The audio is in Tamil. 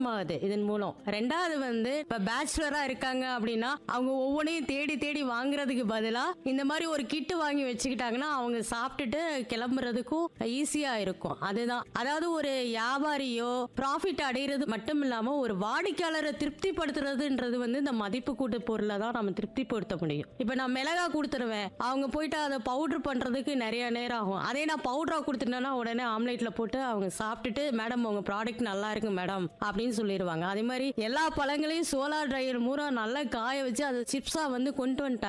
ஆகுது இதன் மூலம் ரெண்டாவது வந்து இப்ப பேச்சுலரா இருக்காங்க அப்படின்னா அவங்க ஒவ்வொன்றையும் தேடி தேடி வாங்குறதுக்கு பதிலா இந்த மாதிரி ஒரு கிட்டு வாங்கி வச்சுக்கிட்டாங்கன்னா அவங்க சாப்பிட்டுட்டு கிளம்புறதுக்கும் ஈஸியா இருக்கும் அதுதான் அதாவது ஒரு வியாபாரியோ ப்ராஃபிட் அடைகிறது மட்டும் இல்லாம ஒரு வாடிக்கையாளரை திருப்திப்படுத்துறதுன்றது வந்து இந்த மதிப்பு கூட்டு பொருளை தான் நம்ம திருப்திப்படுத்த முடியும் இப்ப நான் மிளகா கொடுத்துருவேன் அவங்க போயிட்டு அதை பவுடர் பண்றதுக்கு நிறைய நேரம் ஆகும் அதே நான் பவுடரா கொடுத்துட்டேன்னா உடனே ஆம்லேட்ல போட்டு அவங்க சாப்பிட்டுட்டு மேடம் உங்க ப்ராடக்ட் நல்லா இருக்கு மேடம் அப்படின்னு சொல்லிடுவாங்க அதே மாதிரி எல்லா பழங்களையும் சோலார் ட்ரையர் மூலம் நல்லா காய வச்சு அதை சிப்ஸா வந்து கொண்டு வந்துட்டாங்க